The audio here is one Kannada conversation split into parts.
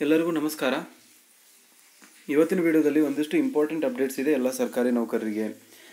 ಎಲ್ಲರಿಗೂ ನಮಸ್ಕಾರ ಇವತ್ತಿನ ವಿಡಿಯೋದಲ್ಲಿ ಒಂದಿಷ್ಟು ಇಂಪಾರ್ಟೆಂಟ್ ಅಪ್ಡೇಟ್ಸ್ ಇದೆ ಎಲ್ಲ ಸರ್ಕಾರಿ ನೌಕರರಿಗೆ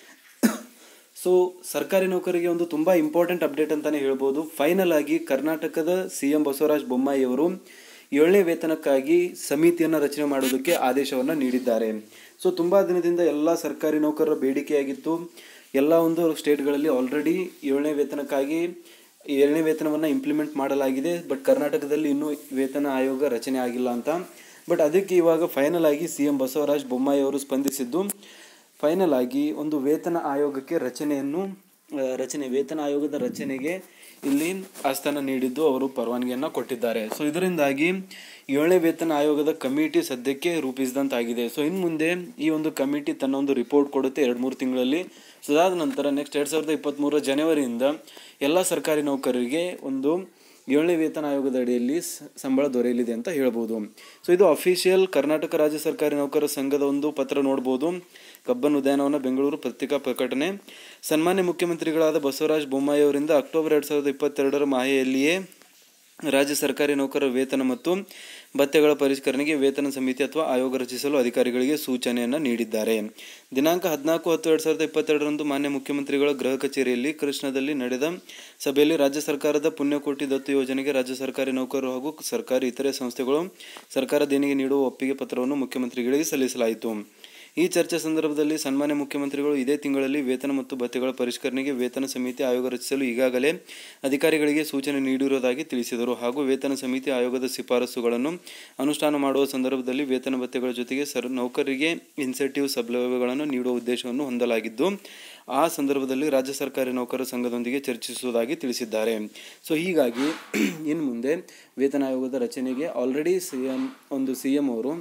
ಸೊ ಸರ್ಕಾರಿ ನೌಕರರಿಗೆ ಒಂದು ತುಂಬ ಇಂಪಾರ್ಟೆಂಟ್ ಅಪ್ಡೇಟ್ ಅಂತಲೇ ಹೇಳ್ಬೋದು ಫೈನಲ್ ಆಗಿ ಕರ್ನಾಟಕದ ಸಿ ಎಂ ಬಸವರಾಜ ಬೊಮ್ಮಾಯಿ ಅವರು ಏಳನೇ ವೇತನಕ್ಕಾಗಿ ಸಮಿತಿಯನ್ನು ರಚನೆ ಮಾಡೋದಕ್ಕೆ ಆದೇಶವನ್ನು ನೀಡಿದ್ದಾರೆ ಸೊ ತುಂಬ ದಿನದಿಂದ ಎಲ್ಲ ಸರ್ಕಾರಿ ನೌಕರರ ಬೇಡಿಕೆಯಾಗಿತ್ತು ಎಲ್ಲ ಒಂದು ಸ್ಟೇಟ್ಗಳಲ್ಲಿ ಆಲ್ರೆಡಿ ಏಳನೇ ವೇತನಕ್ಕಾಗಿ ಏಳನೇ ವೇತನವನ್ನು ಇಂಪ್ಲಿಮೆಂಟ್ ಮಾಡಲಾಗಿದೆ ಬಟ್ ಕರ್ನಾಟಕದಲ್ಲಿ ಇನ್ನೂ ವೇತನ ಆಯೋಗ ರಚನೆ ಆಗಿಲ್ಲ ಅಂತ ಬಟ್ ಅದಕ್ಕೆ ಇವಾಗ ಫೈನಲ್ ಆಗಿ ಸಿ ಎಂ ಬಸವರಾಜ ಬೊಮ್ಮಾಯಿ ಅವರು ಸ್ಪಂದಿಸಿದ್ದು ಫೈನಲ್ ಆಗಿ ಒಂದು ವೇತನ ಆಯೋಗಕ್ಕೆ ರಚನೆಯನ್ನು ಆ, ರಚನೆ ವೇತನ ಆಯೋಗದ ರಚನೆಗೆ ಇಲ್ಲಿ ಆಸ್ಥಾನ ನೀಡಿದ್ದು ಅವರು ಪರವಾನಗಿಯನ್ನು ಕೊಟ್ಟಿದ್ದಾರೆ ಸೊ ಇದರಿಂದಾಗಿ ಏಳನೇ ವೇತನ ಆಯೋಗದ ಕಮಿಟಿ ಸದ್ಯಕ್ಕೆ ರೂಪಿಸಿದಂತಾಗಿದೆ ಸೊ ಇನ್ನು ಮುಂದೆ ಈ ಒಂದು ಕಮಿಟಿ ತನ್ನ ಒಂದು ರಿಪೋರ್ಟ್ ಕೊಡುತ್ತೆ ಎರಡು ಮೂರು ತಿಂಗಳಲ್ಲಿ ಸೊ ಅದಾದ ನಂತರ ನೆಕ್ಸ್ಟ್ ಎರಡು ಸಾವಿರದ ಇಪ್ಪತ್ತ್ಮೂರರ ಜನವರಿಯಿಂದ ಎಲ್ಲ ಸರ್ಕಾರಿ ನೌಕರರಿಗೆ ಒಂದು ಏಳನೇ ವೇತನ ಆಯೋಗದ ಅಡಿಯಲ್ಲಿ ಸ- ಸಂಬಳ ದೊರೆಯಲಿದೆ ಅಂತ ಹೇಳ್ಬೋದು ಸೊ ಇದು ಅಫಿಷಿಯಲ್ ಕರ್ನಾಟಕ ರಾಜ್ಯ ಸರ್ಕಾರಿ ನೌಕರರ ಸಂಘದ ಒಂದು ಪತ್ರ ನೋಡ್ಬೋದು ಕಬ್ಬನ್ ಉದ್ಯಾನವನ ಬೆಂಗಳೂರು ಪತ್ರಿಕಾ ಪ್ರಕಟಣೆ ಸನ್ಮಾನ್ಯ ಮುಖ್ಯಮಂತ್ರಿಗಳಾದ ಬಸವರಾಜ ಬೊಮ್ಮಾಯಿ ಅವರಿಂದ ಅಕ್ಟೋಬರ್ ಎರಡು ಸಾವಿರದ ಇಪ್ಪತ್ತೆರಡರ ಮಾಹೆಯಲ್ಲಿಯೇ ರಾಜ್ಯ ಸರ್ಕಾರಿ ನೌಕರರ ವೇತನ ಮತ್ತು ಭತ್ಯೆಗಳ ಪರಿಷ್ಕರಣೆಗೆ ವೇತನ ಸಮಿತಿ ಅಥವಾ ಆಯೋಗ ರಚಿಸಲು ಅಧಿಕಾರಿಗಳಿಗೆ ಸೂಚನೆಯನ್ನು ನೀಡಿದ್ದಾರೆ ದಿನಾಂಕ ಹದಿನಾಲ್ಕು ಹತ್ತು ಎರಡು ಸಾವಿರದ ಇಪ್ಪತ್ತೆರಡರಂದು ಮಾನ್ಯ ಮುಖ್ಯಮಂತ್ರಿಗಳ ಗೃಹ ಕಚೇರಿಯಲ್ಲಿ ಕೃಷ್ಣದಲ್ಲಿ ನಡೆದ ಸಭೆಯಲ್ಲಿ ರಾಜ್ಯ ಸರ್ಕಾರದ ಪುಣ್ಯಕೋಟಿ ದತ್ತು ಯೋಜನೆಗೆ ರಾಜ್ಯ ಸರ್ಕಾರಿ ನೌಕರರು ಹಾಗೂ ಸರ್ಕಾರಿ ಇತರೆ ಸಂಸ್ಥೆಗಳು ಸರ್ಕಾರ ದೇಣಿಗೆ ನೀಡುವ ಒಪ್ಪಿಗೆ ಪತ್ರವನ್ನು ಮುಖ್ಯಮಂತ್ರಿಗಳಿಗೆ ಸಲ್ಲಿಸಲಾಯಿತು ಈ ಚರ್ಚೆ ಸಂದರ್ಭದಲ್ಲಿ ಸನ್ಮಾನ್ಯ ಮುಖ್ಯಮಂತ್ರಿಗಳು ಇದೇ ತಿಂಗಳಲ್ಲಿ ವೇತನ ಮತ್ತು ಭತ್ಯೆಗಳ ಪರಿಷ್ಕರಣೆಗೆ ವೇತನ ಸಮಿತಿ ಆಯೋಗ ರಚಿಸಲು ಈಗಾಗಲೇ ಅಧಿಕಾರಿಗಳಿಗೆ ಸೂಚನೆ ನೀಡಿರುವುದಾಗಿ ತಿಳಿಸಿದರು ಹಾಗೂ ವೇತನ ಸಮಿತಿ ಆಯೋಗದ ಶಿಫಾರಸುಗಳನ್ನು ಅನುಷ್ಠಾನ ಮಾಡುವ ಸಂದರ್ಭದಲ್ಲಿ ವೇತನ ಭತ್ಯೆಗಳ ಜೊತೆಗೆ ಸರ್ ನೌಕರರಿಗೆ ಇನ್ಸೆಂಟಿವ್ ಸೌಲಭ್ಯಗಳನ್ನು ನೀಡುವ ಉದ್ದೇಶವನ್ನು ಹೊಂದಲಾಗಿದ್ದು ಆ ಸಂದರ್ಭದಲ್ಲಿ ರಾಜ್ಯ ಸರ್ಕಾರಿ ನೌಕರರ ಸಂಘದೊಂದಿಗೆ ಚರ್ಚಿಸುವುದಾಗಿ ತಿಳಿಸಿದ್ದಾರೆ ಸೊ ಹೀಗಾಗಿ ಇನ್ನು ಮುಂದೆ ವೇತನ ಆಯೋಗದ ರಚನೆಗೆ ಆಲ್ರೆಡಿ ಸಿ ಎಂ ಒಂದು ಸಿ ಎಂ ಅವರು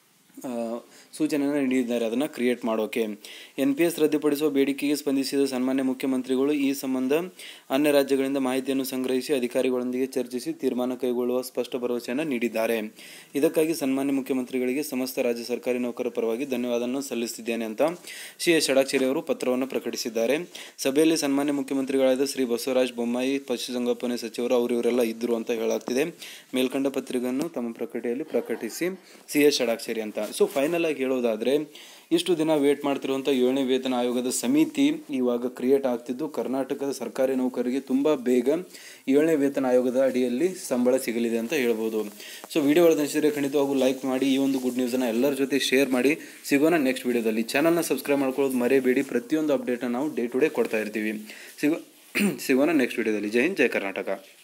ಆ, ಸೂಚನೆಯನ್ನು ನೀಡಿದ್ದಾರೆ ಅದನ್ನು ಕ್ರಿಯೇಟ್ ಮಾಡೋಕೆ ಎನ್ ಪಿ ಎಸ್ ರದ್ದುಪಡಿಸುವ ಬೇಡಿಕೆಗೆ ಸ್ಪಂದಿಸಿದ ಸನ್ಮಾನ್ಯ ಮುಖ್ಯಮಂತ್ರಿಗಳು ಈ ಸಂಬಂಧ ಅನ್ಯ ರಾಜ್ಯಗಳಿಂದ ಮಾಹಿತಿಯನ್ನು ಸಂಗ್ರಹಿಸಿ ಅಧಿಕಾರಿಗಳೊಂದಿಗೆ ಚರ್ಚಿಸಿ ತೀರ್ಮಾನ ಕೈಗೊಳ್ಳುವ ಸ್ಪಷ್ಟ ಭರವಸೆಯನ್ನು ನೀಡಿದ್ದಾರೆ ಇದಕ್ಕಾಗಿ ಸನ್ಮಾನ್ಯ ಮುಖ್ಯಮಂತ್ರಿಗಳಿಗೆ ಸಮಸ್ತ ರಾಜ್ಯ ಸರ್ಕಾರಿ ನೌಕರರ ಪರವಾಗಿ ಧನ್ಯವಾದವನ್ನು ಸಲ್ಲಿಸುತ್ತಿದ್ದೇನೆ ಅಂತ ಸಿ ಎಸ್ ಷಡಾಕ್ಷರಿ ಅವರು ಪತ್ರವನ್ನು ಪ್ರಕಟಿಸಿದ್ದಾರೆ ಸಭೆಯಲ್ಲಿ ಸನ್ಮಾನ್ಯ ಮುಖ್ಯಮಂತ್ರಿಗಳಾದ ಶ್ರೀ ಬಸವರಾಜ ಬೊಮ್ಮಾಯಿ ಪಶುಸಂಗೋಪನೆ ಸಚಿವರು ಅವರು ಇವರೆಲ್ಲ ಇದ್ದರು ಅಂತ ಹೇಳಾಗ್ತಿದೆ ಮೇಲ್ಕಂಡ ಪತ್ರಿಕೆಯನ್ನು ತಮ್ಮ ಪ್ರಕಟಣೆಯಲ್ಲಿ ಪ್ರಕಟಿಸಿ ಸಿ ಎಸ್ ಷಡಾಕ್ಷರಿ ಅಂತ ಸೊ ಫೈನಲ್ ಆಗಿ ಹೇಳೋದಾದ್ರೆ ಇಷ್ಟು ದಿನ ವೇಟ್ ಮಾಡ್ತಿರುವಂಥ ಏಳನೇ ವೇತನ ಆಯೋಗದ ಸಮಿತಿ ಇವಾಗ ಕ್ರಿಯೇಟ್ ಆಗ್ತಿದ್ದು ಕರ್ನಾಟಕದ ಸರ್ಕಾರಿ ನೌಕರರಿಗೆ ತುಂಬ ಬೇಗ ಏಳನೇ ವೇತನ ಆಯೋಗದ ಅಡಿಯಲ್ಲಿ ಸಂಬಳ ಸಿಗಲಿದೆ ಅಂತ ಹೇಳ್ಬೋದು ಸೊ ವಿಡಿಯೋ ಒಳಗೆ ಖಂಡಿತವಾಗೂ ಲೈಕ್ ಮಾಡಿ ಈ ಒಂದು ಗುಡ್ ನ್ಯೂಸನ್ನು ಎಲ್ಲರ ಜೊತೆ ಶೇರ್ ಮಾಡಿ ಸಿಗೋಣ ನೆಕ್ಸ್ಟ್ ವಿಡಿಯೋದಲ್ಲಿ ಚಾನಲ್ನ ಸಬ್ಸ್ಕ್ರೈಬ್ ಮಾಡ್ಕೊಳ್ಳೋದು ಮರೆಯಬೇಡಿ ಪ್ರತಿಯೊಂದು ಅಪ್ಡೇಟನ್ನು ನಾವು ಡೇ ಟು ಡೇ ಕೊಡ್ತಾ ಇರ್ತೀವಿ ಸಿಗೋ ಸಿಗೋಣ ನೆಕ್ಸ್ಟ್ ವಿಡಿಯೋದಲ್ಲಿ ಜೈ ಹಿಂದ್ ಜೈ ಕರ್ನಾಟಕ